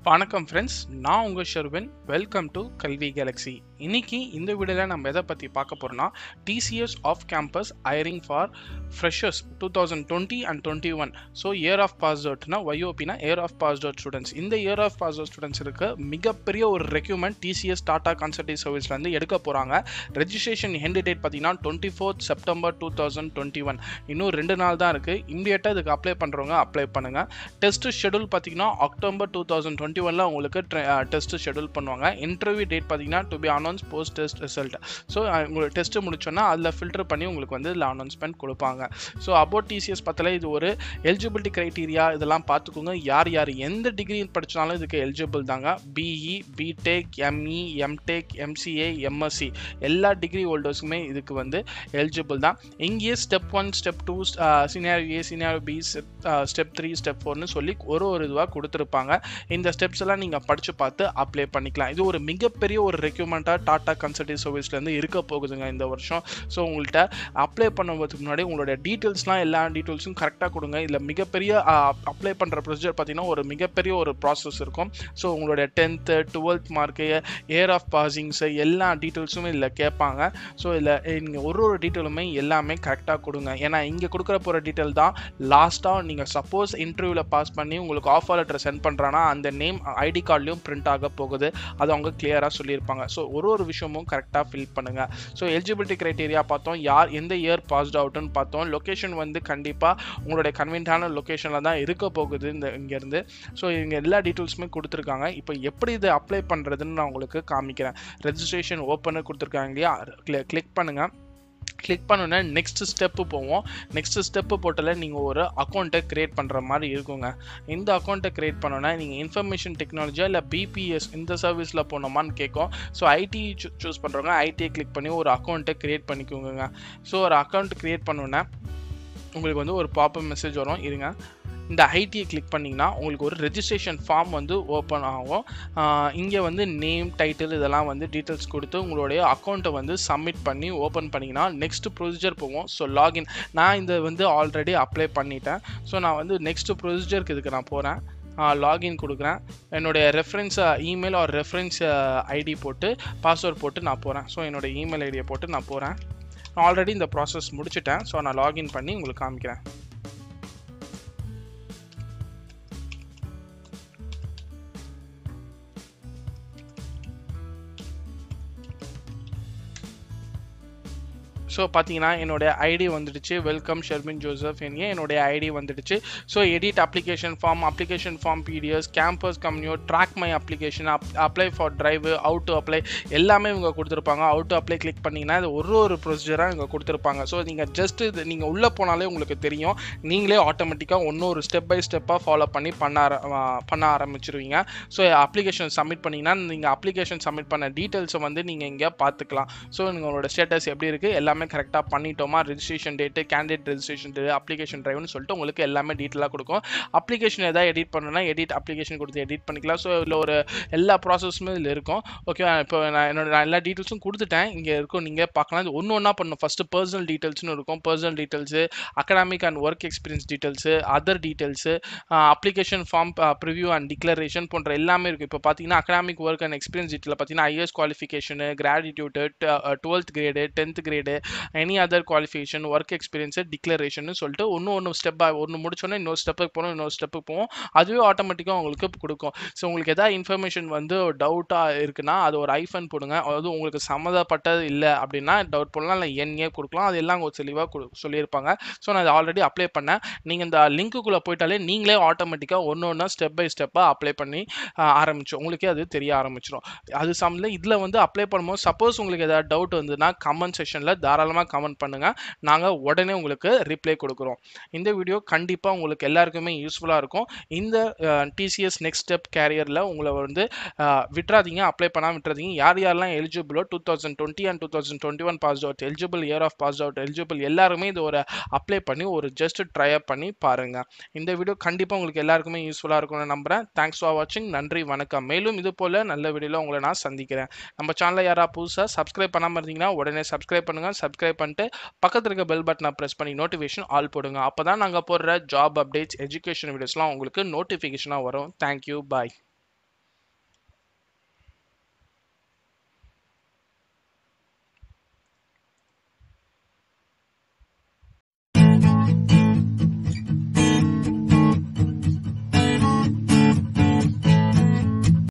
வணக்கம் ஃப்ரெண்ட்ஸ் நான் உங்கள் Sherwin welcome to Kalvi galaxy இன்னைக்கு இந்த வீடியோவில் நம்ம எதை பற்றி பார்க்க போகிறோம்னா TCS off campus hiring for freshers two thousand twenty and twenty one so year of pass அவுட்னா ஒய்ஓபினா year of pass out students இந்த year of pass out students இருக்க மிகப்பெரிய ஒரு ரெக்யூமெண்ட் டிசிஎஸ் டாடா கன்சல்டிங் சர்வீஸ்லேருந்து எடுக்க போகிறாங்க ரெஜிஸ்ட்ரேஷன் ஹெண்ட் டேட் பார்த்தீங்கன்னா twenty fourth September two thousand twenty one இன்னும் ரெண்டு நாள் தான் இருக்குது இம்மிடியட்டாக இதுக்கு அப்ளை பண்ணுறவங்க அப்ளை பண்ணுங்கள் டெஸ்ட் ஷெடியூல் பார்த்தீங்கன்னா அக்டோபர் டூ தௌசண்ட் டுவெண்ட்டி ஒனில் உங்களுக்கு டெஸ்ட் ஷெடியூல் பண்ணுவாங்க இன்டர்வியூ டேட் பார்த்தீங்கன்னா to be announce post test result so உங்களுக்கு டெஸ்ட் முடிச்சோன்னா அதில் ஃபில்டர் பண்ணி உங்களுக்கு வந்து இதில் அனௌன்ஸ்மெண்ட் கொடுப்பாங்க ஸோ அபோட் டிசிஎஸ் பத்தில் இது ஒரு எலிஜிபிலிட்டி க்ரைட்டீரியா இதெல்லாம் பார்த்துக்கோங்க யார் யார் எந்த டிகிரி படித்தாலும் இதுக்கு எலிஜிபிள் தாங்க BE BTech ME MTech MCA MSc எல்லா டிகிரி ஹோல்டர்ஸுமே இதுக்கு வந்து எலிஜிபிள் தான் இங்கேயே step one step two senior A senior B step three step ஃபோர்னு சொல்லி ஒரு ஒரு இதுவாக கொடுத்துருப்பாங்க இந்த ஸ்டெப்ஸ் எல்லாம் நீங்கள் படித்து பார்த்து அப்ளை பண்ணிக்கலாம் இது ஒரு மிகப்பெரிய ஒரு ரெக்யூமெண்ட்டாக டாடா கன்சல்டிங் சர்வீஸ்லேருந்து இருக்க போகுதுங்க இந்த வருஷம் ஸோ உங்கள்கிட்ட அப்ளை பண்ணுவதுக்கு முன்னாடி உங்களோட டீட்டெயில்ஸ்லாம் எல்லா டீட்டெயில்ஸும் கரெக்டாக கொடுங்க இதில் மிகப்பெரிய அப்ளை பண்ணுற ப்ரொசீஜர் பார்த்தீங்கன்னா ஒரு மிகப்பெரிய ஒரு ப்ராசஸ் இருக்கும் ஸோ உங்களோட tenth twelfth mark year of passings எல்லா டீட்டெயில்ஸுமே இதில் கேட்பாங்க ஸோ இதில் நீங்கள் ஒரு ஒரு டீட்டெயிலுமே எல்லாமே கரெக்டாக கொடுங்க ஏன்னா இங்கே கொடுக்குற போகிற டீட்டெயில் தான் லாஸ்ட்டாக நீங்கள் சப்போஸ் இன்டர்வியூவில் பாஸ் பண்ணி உங்களுக்கு ஆஃபர் லெட்டர் சென்ட் பண்ணுறான்னா அந்த நேம் ஐடி கார்ட்லேயும் பிரிண்ட் ஆக போகுது அது அவங்க கிளியராக சொல்லியிருப்பாங்க ஸோ ஒரு ஒரு விஷயமும் கரெக்டாக ஃபில் பண்ணுங்கள் ஸோ எலிஜிபிலிட்டி க்ரைட்டீரியா பார்த்தோம் யார் எந்த இயர் பாஸ்ட் அவுட்டுன்னு பார்த்தோம் லொக்கேஷன் வந்து கண்டிப்பாக உங்களுடைய கன்வீனியன்டான லொக்கேஷனில் தான் இருக்க போகுது இந்த இங்கேருந்து ஸோ இங்கே எல்லா டீட்டெயில்ஸுமே கொடுத்துருக்காங்க இப்போ எப்படி இதை அப்ளை பண்ணுறதுன்னு நான் உங்களுக்கு காமிக்கிறேன் ரெஜிஸ்ட்ரேஷன் ஓப்பனு கொடுத்துருக்காங்க இல்லையா கிளிக் பண்ணுங்கள் கிளிக் பண்ணோன்னே நெக்ஸ்ட் ஸ்டெப்பு போவோம் நெக்ஸ்ட் ஸ்டெப்பு போட்டால நீங்கள் ஒரு அக்கௌண்ட்டை க்ரியேட் பண்ணுற மாதிரி இருக்குங்க இந்த அக்கௌண்ட்டை க்ரியேட் பண்ணோன்னா நீங்கள் இன்ஃபர்மேஷன் டெக்னாலஜியா இல்லை பிபிஎஸ் இந்த சர்வீஸில் போனோமான்னு கேட்கும் ஸோ ஐடி சூஸ் பண்ணுறவங்க ஐடியை கிளிக் பண்ணி ஒரு அக்கௌண்ட்டை க்ரியேட் பண்ணிக்கோங்க ஸோ ஒரு அக்கௌண்ட் க்ரியேட் பண்ணோன்னே உங்களுக்கு வந்து ஒரு பாப்பப் மெசேஜ் வரும் இருங்க இந்த ஐடியை கிளிக் பண்ணிங்கன்னா உங்களுக்கு ஒரு ரெஜிஸ்ட்ரேஷன் ஃபார்ம் வந்து ஓப்பன் ஆகும் இங்கே வந்து நேம் டைட்டில் இதெல்லாம் வந்து டீட்டெயில்ஸ் கொடுத்து உங்களுடைய அக்கௌண்ட்டை வந்து சப்மிட் பண்ணி ஓப்பன் பண்ணிங்கன்னா நெக்ஸ்ட் ப்ரொசீஜர் போவோம் ஸோ லாகின் நான் இந்த வந்து ஆல்ரெடி அப்ளை பண்ணிட்டேன் ஸோ நான் வந்து நெக்ஸ்ட் ப்ரொசீஜருக்கு இதுக்கு நான் போகிறேன் லாகின் கொடுக்குறேன் என்னுடைய reference email or reference ID போட்டு பாஸ்வேர்ட் போட்டு நான் போகிறேன் ஸோ என்னோடய இமெயில் ஐடியை போட்டு நான் போகிறேன் ஆல்ரெடி இந்த ப்ராசஸ் முடிச்சிட்டேன் ஸோ நான் லாகின் பண்ணி உங்களுக்கு காமிக்கிறேன் ஸோ பார்த்தீங்கன்னா என்னுடைய ஐடி வந்துடுச்சு வெல்கம் ஷெர்மின் ஜோசப் என்ஏ என்னுடைய ஐடி வந்துடுச்சு so edit application form application form PDS campus commune track my application up apply for drive out to apply எல்லாமே இவங்க கொடுத்துருப்பாங்க அவுட் டு அப்ளை கிளிக் பண்ணிங்கன்னா இது ஒரு ஒரு ப்ரொசீஜராக இவங்க கொடுத்துருப்பாங்க ஸோ நீங்கள் ஜஸ்ட் இது நீங்கள் உள்ளே போனாலே உங்களுக்கு தெரியும் நீங்களே ஆட்டோமேட்டிக்காக ஒன்று ஒரு ஸ்டெப் பை ஸ்டெப்பாக ஃபாலோ பண்ணி பண்ண பண்ண ஆரம்பிச்சிருவீங்க ஸோ அப்ளிகேஷன் சப்மிட் பண்ணிங்கன்னா நீங்கள் அப்ளிகேஷன் சப்மிட் பண்ண டீட்டெயில்ஸை வந்து நீங்கள் இங்கே பார்த்துக்கலாம் ஸோ உங்களோட ஸ்டேட்டஸ் எப்படி இருக்குது எல்லாமே எல்லாமே கரெக்டாக பண்ணிட்டோமா registration date candidate registration date application ட்ரைவ்னு சொல்லிட்டு உங்களுக்கு எல்லாமே டீட்டெயிலாக கொடுக்கும் அப்ளிகேஷன் எதாவது எடிட் பண்ணணும்னா எடிட் அப்ளிகேஷன் கொடுத்து எடிட் பண்ணிக்கலாம் ஸோ இதில் ஒரு எல்லா ப்ராசஸுமே இதில் இருக்கும் ஓகே இப்போ நான் என்னோட நான் எல்லா டீட்டெயில்ஸும் கொடுத்துட்டேன் இங்கே இருக்கும் நீங்கள் பார்க்கலாம் இது ஒன்று ஒன்றா பண்ணணும் ஃபஸ்ட்டு பர்சனல் டீட்டெயில்ஸ்னு இருக்கும் personal details academic and work experience details other details application form preview and declaration போன்ற எல்லாமே இருக்குது இப்போ பார்த்தீங்கன்னா academic work and experience detail பார்த்தீங்கன்னா is qualification graduate twelfth grade tenth grade any other qualification work experience declaration சொல்லிட்டு ஒன்று ஒன்று step ஒன்று முடிச்சோன்னே இன்னொரு ஸ்டெப்புக்கு போகணும் இன்னொரு ஸ்டெப்புக்கு போவோம் அதுவே ஆட்டோமேட்டிக்காக உங்களுக்கு கொடுக்கும் ஸோ உங்களுக்கு எதாவது இன்ஃபர்மேஷன் வந்து டவுட்டாக இருக்குன்னா அது ஒரு ஐஃபன் போடுங்க அதாவது உங்களுக்கு சம்மந்தப்பட்டது இல்லை அப்படின்னா டவுட் போடலாம் இல்லை என்ஏ கொடுக்கலாம் அது எல்லாம் கொஞ்சம் தெளிவாக சொல்லியிருப்பாங்க ஸோ நான் அதை ஆல்ரெடி அப்ளை பண்ணேன் நீங்கள் இந்த லிங்க்குள்ளே போயிட்டாலே நீங்களே ஆட்டோமேட்டிக்காக ஒன்று ஒன்றா ஸ்டெப் பை ஸ்டெப்பாக அப்ளை பண்ணி ஆரம்பிச்சோம் உங்களுக்கே அது தெரிய ஆரம்பிச்சிடும் அது சம்மந்தம் இதில் வந்து அப்ளை பண்ணும்போது சப்போஸ் உங்களுக்கு ஏதாவது டவுட் வந்ததுன்னா கமெண்ட் செஷனில் தாராளமாக கமெண்ட் பண்ணுங்கள் நாங்கள் உடனே உங்களுக்கு ரிப்ளை கொடுக்குறோம் இந்த வீடியோ கண்டிப்பாக உங்களுக்கு எல்லாருக்குமே யூஸ்ஃபுல்லாக இருக்கும் இந்த டிசிஎஸ் நெக்ஸ்ட் ஸ்டெப் கேரியரில் உங்களை வந்து விட்றாதீங்க அப்ளை பண்ணாமல் விட்டுறாதீங்க யார் யாரெல்லாம் எலிஜிபிளோ two thousand twenty and two thousand twenty one pass out eligible year of pass out eligible எல்லாருமே இது ஒரு அப்ளை பண்ணி ஒரு ஜஸ்ட் ட்ரை அப் பண்ணி பாருங்கள் இந்த வீடியோ கண்டிப்பாக உங்களுக்கு எல்லாருக்குமே யூஸ்ஃபுல்லாக இருக்கும்னு நம்புகிறேன் தேங்க்ஸ் ஃபார் வாட்சிங் நன்றி வணக்கம் மேலும் இது போல் நல்ல வீடியோவில் உங்களை நான் சந்திக்கிறேன் நம்ம சேனலில் யாராவது புதுசாக சப்ஸ்கிரைப் பண்ணாமல் இருந்தீங்கன்னா உடனே சப்ஸ்கிரைப் பண்ணுங்கள் சப்ஸ்கிரைப் பண்ணிட்டு பக்கத்தில் இருக்க பெல் பட்டனை ப்ரெஸ் பண்ணி நோட்டிஃபிகேஷன் ஆல் போடுங்க அப்போ தான் நாங்கள் போடுற ஜாப் அப்டேட்ஸ் எஜுகேஷன் வீடியோஸ்லாம் உங்களுக்கு நோட்டிஃபிகேஷனாக வரும் தேங்க்யூ பாய்